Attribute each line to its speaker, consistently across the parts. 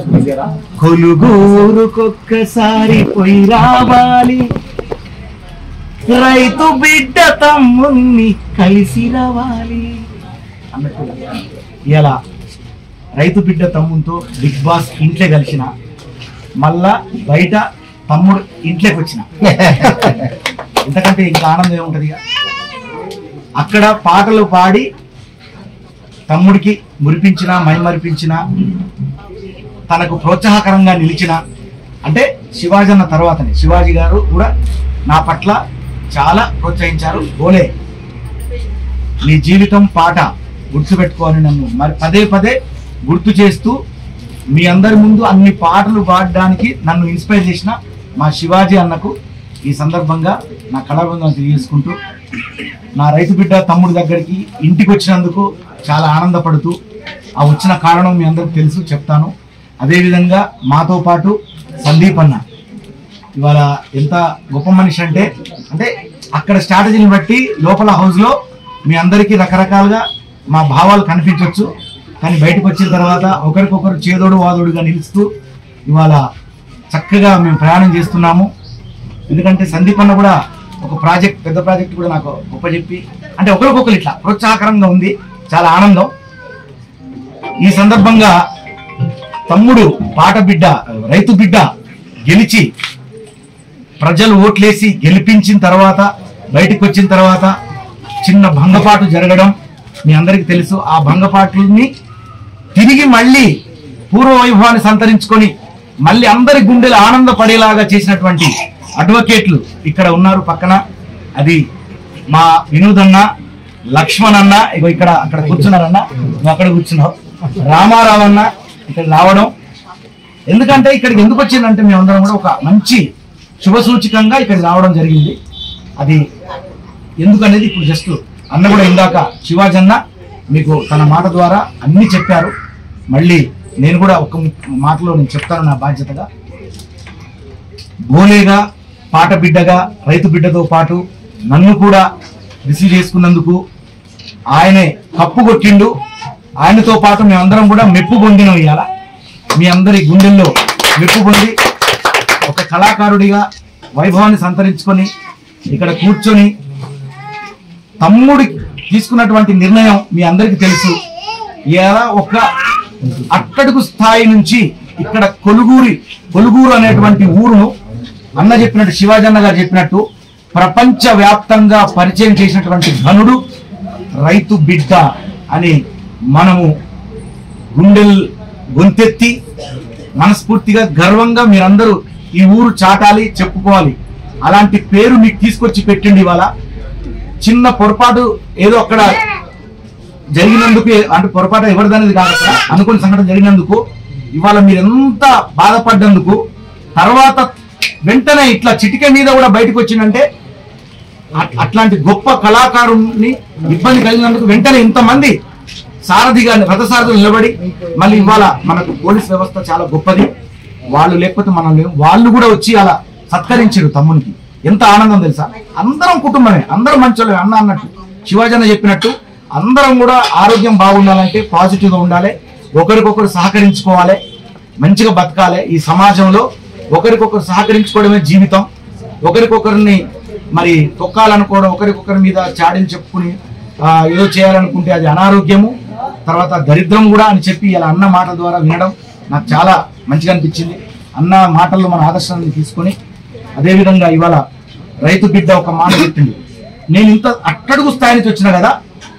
Speaker 1: కొలుగూరుకొక్కసారి పోయి రావాలి రైతు బిడ్డ తమ్ముణ్ణి కలిసి రావాలి అన్నట్టు ఇలా రైతు బిడ్డ తమ్మునితో బిగ్ బాస్ ఇంట్లో కలిసిన మళ్ళా బయట తమ్ముడు ఇంట్లోకి వచ్చిన ఎంతకంటే ఇంకా ఆనందం ఏముంటది ఇక అక్కడ పాటలు పాడి తమ్ముడికి మురిపించిన మైమరిపించిన తనకు ప్రోత్సాహకరంగా నిలిచిన అంటే శివాజీ అన్న తర్వాతనే శివాజీ గారు కూడా నా పట్ల చాలా ప్రోత్సహించారు బోలే నీ జీవితం పాట గుర్తుపెట్టుకోని నన్ను మరి పదే పదే గుర్తు చేస్తూ మీ అందరి ముందు అన్ని పాటలు పాడడానికి నన్ను ఇన్స్పైర్ చేసిన మా శివాజీ అన్నకు ఈ సందర్భంగా నా కళాబృందం తెలియజేసుకుంటూ నా రైతు బిడ్డ తమ్ముడి దగ్గరికి ఇంటికి వచ్చినందుకు చాలా ఆనందపడుతూ ఆ వచ్చిన కారణం మీ అందరికి తెలుసు చెప్తాను అదేవిధంగా మాతో పాటు సందీప్ అన్న ఇవాళ ఎంత గొప్ప మనిషి అంటే అంటే అక్కడ స్ట్రాటజీని బట్టి లోపల హౌస్లో మీ అందరికీ రకరకాలుగా మా భావాలు కనిపించవచ్చు కానీ బయటకు వచ్చిన తర్వాత ఒకరికొకరు చేదోడు వాదోడుగా నిలుస్తూ ఇవాళ చక్కగా మేము ప్రయాణం చేస్తున్నాము ఎందుకంటే సందీప్ అన్న కూడా ఒక ప్రాజెక్ట్ పెద్ద ప్రాజెక్ట్ కూడా నాకు గొప్ప చెప్పి అంటే ఒకరికొకరు ఇట్లా ప్రోత్సాహకరంగా ఉంది చాలా ఆనందం ఈ సందర్భంగా తమ్ముడు పాట బిడ్డ రైతు బిడ్డ గెలిచి ప్రజలు ఓట్లేసి గెలిపించిన తర్వాత బయటకు వచ్చిన తర్వాత చిన్న భంగపాటు జరగడం మీ అందరికీ తెలుసు ఆ భంగపాట్లని తిరిగి మళ్ళీ పూర్వ వైభవాన్ని సంతరించుకొని మళ్ళీ అందరి గుండెలు ఆనందపడేలాగా చేసినటువంటి అడ్వకేట్లు ఇక్కడ ఉన్నారు పక్కన అది మా వినోదన్న లక్ష్మణ్ అన్న ఇగో ఇక్కడ అక్కడ కూర్చున్నారన్న నువ్వు అక్కడ కూర్చున్నావు రామారావు అన్న ఇక్కడ రావడం ఎందుకంటే ఇక్కడికి ఎందుకు వచ్చిందంటే మేమందరం కూడా ఒక మంచి శుభ సూచకంగా ఇక్కడికి రావడం జరిగింది అది ఎందుకనేది ఇప్పుడు జస్ట్ అన్న కూడా ఇందాక శివాజీ అన్న మీకు తన మాట ద్వారా అన్ని చెప్పారు మళ్ళీ నేను కూడా ఒక మాటలో నేను చెప్తాను నా బాధ్యతగా బోలేగా పాట బిడ్డగా రైతు బిడ్డతో పాటు నన్ను కూడా రిసీవ్ చేసుకున్నందుకు ఆయనే కప్పు కొట్టిండు ఆయనతో పాటు మేమందరం కూడా మెప్పు పొందిన ఇవాళ మీ అందరి గుండెల్లో మెప్పు పొంది ఒక కళాకారుడిగా వైభవాన్ని సంతరించుకొని ఇక్కడ కూర్చొని తమ్ముడి తీసుకున్నటువంటి నిర్ణయం మీ అందరికీ తెలుసు ఎలా ఒక అట్టడుగు స్థాయి నుంచి ఇక్కడ కొలుగూరి కొలుగూరు అనేటువంటి ఊరును అన్న చెప్పినట్టు శివాజీ అన్న గారు చెప్పినట్టు ప్రపంచ వ్యాప్తంగా పరిచయం చేసినటువంటి ఘనుడు రైతు బిడ్డ అని మనము గుండెల్ గొంతెత్తి మనస్ఫూర్తిగా గర్వంగా మీరందరూ ఈ ఊరు చాటాలి చెప్పుకోవాలి అలాంటి పేరు మీకు తీసుకొచ్చి పెట్టిండి ఇవాళ చిన్న పొరపాటు ఏదో అక్కడ జరిగినందుకు ఏ- అంటే పొరపాటు ఎవరిదనేది కాదు అక్కడ అనుకున్న సంఘటన జరిగినందుకు ఇవాళ మీరు ఎంత బాధపడ్డందుకు తర్వాత వెంటనే ఇట్లా చిటిక మీద కూడా బయటకు వచ్చిందంటే అట్- అట్లాంటి గొప్ప కళాకారుని ఇబ్బంది కలిగినందుకు వెంటనే ఇంతమంది సారథిగా రథసారథులు నిలబడి మళ్ళీ ఇవాళ మనకు పోలీస్ వ్యవస్థ చాలా గొప్పది వాళ్ళు లేకపోతే మనం లేవు వాళ్ళు కూడా వచ్చి అలా సత్కరించారు తమ్మునికి ఎంత ఆనందం తెలుసా అందరం కుటుంబమే అందరం మంచోళ్ళే అన్న అన్నట్టు శివాజీ అన్న చెప్పినట్టు అందరం కూడా ఆరోగ్యం బాగుండాలంటే పాజిటివ్గా ఉండాలి ఒకరికొకరు సహకరించుకోవాలి మంచిగా బతకాలి ఈ సమాజంలో ఒకరికొకరు సహకరించుకోవడమే జీవితం ఒకరికొకరిని మరి తొక్కాలనుకోవడం ఒకరికొకరి మీద చాడీలు చెప్పుకుని ఆ, ఏదో చేయాలనుకుంటే అది అనారోగ్యము తర్వాత దరిద్రం కూడా అని చెప్పి ఇలా అన్న మాటల ద్వారా వినడం నాకు చాలా మంచిగా అనిపించింది అన్న మాటల్లో మన ఆదర్శాన్ని తీసుకొని అదేవిధంగా ఇవాళ రైతు బిడ్డ ఒక మాట చెప్పింది నేను ఇంత అట్టడుగు స్థాయి నుంచి వచ్చిన కదా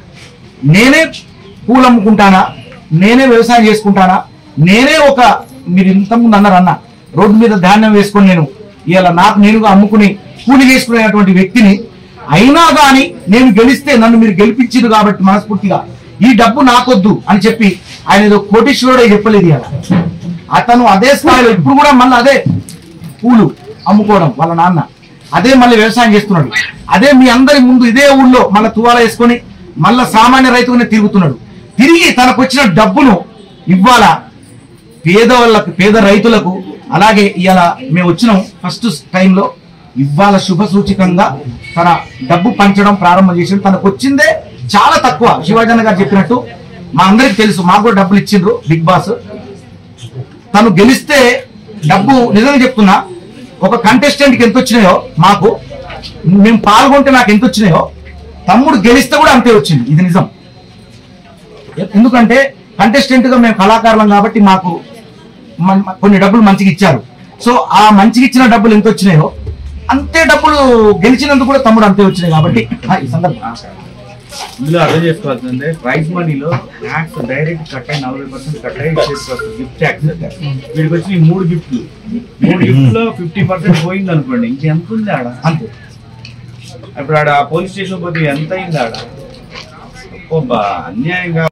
Speaker 1: నేనే పూలు అమ్ముకుంటానా నేనే వ్యవసాయం చేసుకుంటానా నేనే ఒక మీరు ఇంతకుముందు అన్నారు అన్న రోడ్డు మీద ధాన్యం వేసుకొని నేను ఇవాళ నాకు నేనుగా అమ్ముకుని కూలి చేసుకునేటువంటి వ్యక్తిని అయినా కానీ నేను గెలిస్తే నన్ను మీరు గెలిపించింది కాబట్టి మనస్ఫూర్తిగా ఈ డబ్బు నాకొద్దు అని చెప్పి ఆయన ఏదో కోటీశ్వరుడే చెప్పలేదు ఇవాళ అతను అదే స్థాయిలో ఇప్పుడు కూడా మళ్ళీ అదే పూలు అమ్ముకోవడం వాళ్ళ నాన్న అదే మళ్ళీ వ్యవసాయం చేస్తున్నాడు అదే మీ అందరి ముందు ఇదే ఊళ్ళో మళ్ళీ తువాల వేసుకొని మళ్ళా సామాన్య రైతుగానే తిరుగుతున్నాడు తిరిగి తనకు వచ్చిన డబ్బును ఇవ్వాలా పేదవాళ్ళకు పేద రైతులకు అలాగే ఇవాళ మేము వచ్చినాం ఫస్ట్ టైంలో ఇవాళ శుభ సూచకంగా తన డబ్బు పంచడం ప్రారంభం చేసి తనకు వచ్చిందే చాలా తక్కువ శివాజన్న గారు చెప్పినట్టు మా అందరికి తెలుసు మాకు కూడా డబ్బులు ఇచ్చిండ్రు బిగ్ బాస్ తను గెలిస్తే డబ్బు నిజంగా చెప్తున్నా ఒక కంటెస్టెంట్ కి ఎంత వచ్చినాయో మాకు మేము పాల్గొంటే నాకు ఎంత వచ్చినాయో తమ్ముడు గెలిస్తే కూడా అంతే వచ్చింది ఇది నిజం ఎ- ఎందుకంటే కంటెస్టెంట్ గా మేము కళాకారులం కాబట్టి మాకు మన్- కొన్ని డబ్బులు మంచిగా ఇచ్చారు సో ఆ మంచిగా ఇచ్చిన డబ్బులు ఎంత వచ్చినాయో అంతే డబ్బులు గెలిచినందుకు కూడా తమ్ముడు అంతే వచ్చినాయి కాబట్టి ఆ, ఈ సందర్భం
Speaker 2: ఇందులో అర్థం చేసుకోవాల్సిందే ప్రైజ్ మనీలో ట్యాక్స్ డైరెక్ట్ కట్ అయ్యి నలభై పర్సెంట్ కట్ అయ్యి చేసుకోవచ్చు గిఫ్ట్ ట్యాక్స్ వీడికి వచ్చి ఈ మూడు గిఫ్ట్లు మూడు గిఫ్ట్ లో ఫిఫ్టీ పర్సెంట్ పోయింది అనుకోండి ఇంకెంత ఉంది ఆడ
Speaker 1: అంతే
Speaker 2: ఇప్పుడు ఆడ పోలీస్ స్టేషన్ పోతే ఎంత అయింది ఆడ ఒబ్బా అన్యాయంగా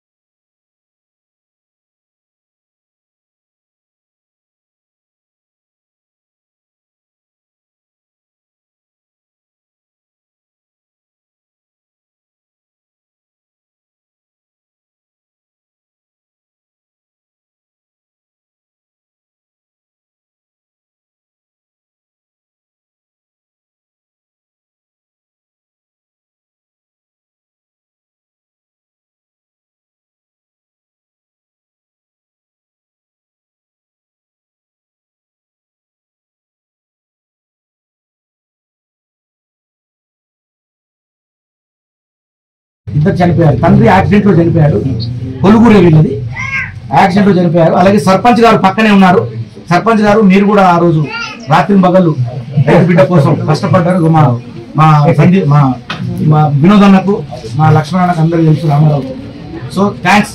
Speaker 1: ఇద్దరు చనిపోయారు తండ్రి యాక్సిడెంట్ లో చనిపోయాడు కొలుగురు వీళ్ళది యాక్సిడెంట్ లో చనిపోయారు అలాగే సర్పంచ్ గారు పక్కనే ఉన్నారు సర్పంచ్ గారు మీరు కూడా ఆ రోజు రాత్రి పగళ్ళు రైతు బిడ్డ కోసం కష్టపడ్డారు ఇగో మా మా సందీప్ మా మా వినోద్ అన్నకు మా లక్ష్మణ్ అన్నకు అందరూ తెలుసు రామారావు సో థ్యాంక్స్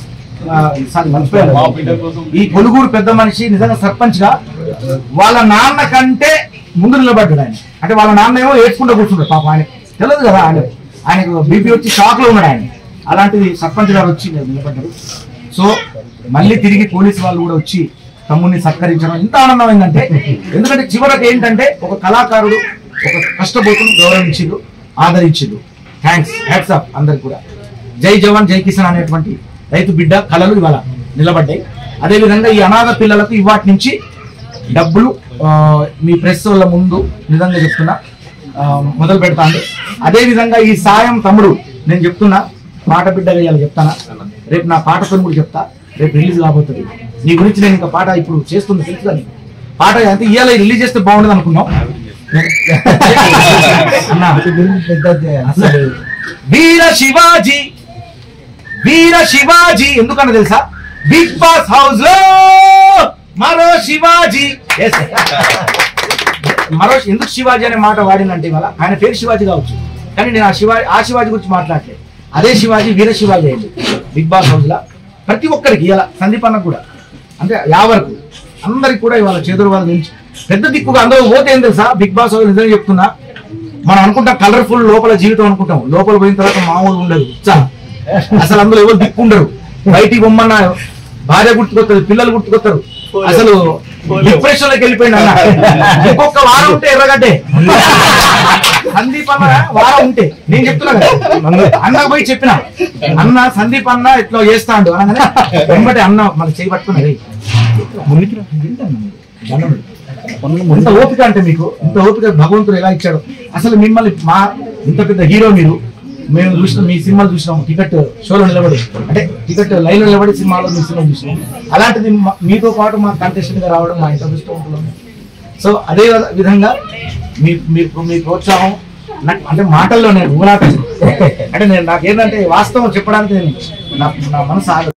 Speaker 1: ఈ కొలుగూరు పెద్ద మనిషి నిజంగా సర్పంచ్ గా వాళ్ళ నాన్న కంటే ముందు నిలబడ్డాడు ఆయన అంటే వాళ్ళ నాన్న ఏమో ఏడ్చుకుంటూ కూర్చుంటాడు పాపం ఆయన తెలియదు కదా ఆయన ఆయనకు బీపీ వచ్చి షాక్ లో ఉన్నాడు ఆయన అలాంటిది సర్పంచ్ గారు వచ్చి నిలబడ్డారు సో మళ్ళీ తిరిగి పోలీసు వాళ్ళు కూడా వచ్చి తమ్ముడిని సత్కరించడం ఎంత ఆనందమైందంటే ఎందుకంటే చివరకు ఏంటంటే ఒక కళాకారుడు ఒక కష్టపోతును గౌరవించిండు ఆదరించిండు థ్యాంక్స్ హ్యాట్స్ ఆఫ్ అందరికి కూడా జై జవాన్ జై కిసాన్ అనేటువంటి రైతు బిడ్డ కళలు ఇవాళ నిలబడ్డాయి అదేవిధంగా ఈ అనాథ పిల్లలకు ఇవాటి నుంచి డబ్బులు ఆ, మీ ప్రెస్ వాళ్ళ ముందు నిజంగా చెప్తున్నా ఆ, మొదలు పెడతాను అదే విధంగా ఈ సాయం తమ్ముడు నేను చెప్తున్నా పాట బిడ్డగా ఇవాళ చెప్తానా రేపు నా పాటతో కూడా చెప్తా రేపు రిలీజ్ కాబోతుంది నీ గురించి నేను ఇంకా పాట ఇప్పుడు చేస్తుంది తెలుసు కానీ పాట అంటే ఇవాళ రిలీజ్ చేస్తే బాగుండదు అనుకున్నాం అన్నా, అసలు వీర శివాజీ వీర శివాజీ ఎందుకన్నా తెలుసా బిగ్ బాస్ హౌస్ లో మరో శివాజీ Yes. మరో ఎందుకు శివాజీ అనే మాట వాడినంటే ఇవాళ ఆయన పేరు శివాజీ కావచ్చు కానీ నేను ఆ శివాజీ ఆ శివాజీ గురించి మాట్లాడలేదు అదే శివాజీ వీర శివాజీ అయింది బిగ్ బాస్ హౌస్ లా ప్రతి ఒక్కరికి ఇలా సందీప్ అన్నకు కూడా అంటే యావరకు అందరికి కూడా ఇవాళ చేదురు వాళ్ళు నిలిచి పెద్ద దిక్కుగా అందరూ పోతే ఏం తెలుసా బిగ్ బాస్ హౌస్ నిజంగా చెప్తున్నా మనం అనుకుంటాం కలర్ఫుల్ లోపల జీవితం అనుకుంటాం లోపల పోయిన తర్వాత మామూలు ఉండదు ఉత్సాహం అసలు అందులో ఎవరు దిక్కు ఉండరు బయటికి బొమ్మన్న భార్య గుర్తుకొస్తారు పిల్లలు గుర్తుకొస్తారు అసలు డిప్రెషన్ లోకి వెళ్ళిపోయింది అన్న ఇంకొక వారం ఉంటే ఎర్రగడ్డే సందీప్ అన్న వారం ఉంటే నేను చెప్తున్నా కదా అన్న పోయి చెప్పిన అన్న సందీప్ అన్న ఇట్లా చేస్తాడు అనగానే వెంబటి అన్న మన చేయి పట్టుకున్నది ఇంత ఓపిక అంటే మీకు ఇంత ఓపిక భగవంతుడు ఎలా ఇచ్చాడు అసలు మిమ్మల్ని మా ఇంత పెద్ద హీరో మీరు మేము చూసిన మీ సినిమాలు చూసినాం టికెట్ షోలో నిలబడి అంటే టికెట్ లైన్ లో నిలబడి సినిమాలో మీ సినిమా చూసినాం అలాంటిది మా- మీతో పాటు మా కంటెస్టెంట్ గా రావడం మా ఇంత అదృష్టం ఉంటుంది సో అదే విధంగా మీ మీ మీ ప్రోత్సాహం నాకు అంటే మాటల్లో నేను ఊనాట అంటే నేను నాకేంటంటే వాస్తవం చెప్పడానికి నేను నా నా మనసు ఆగదు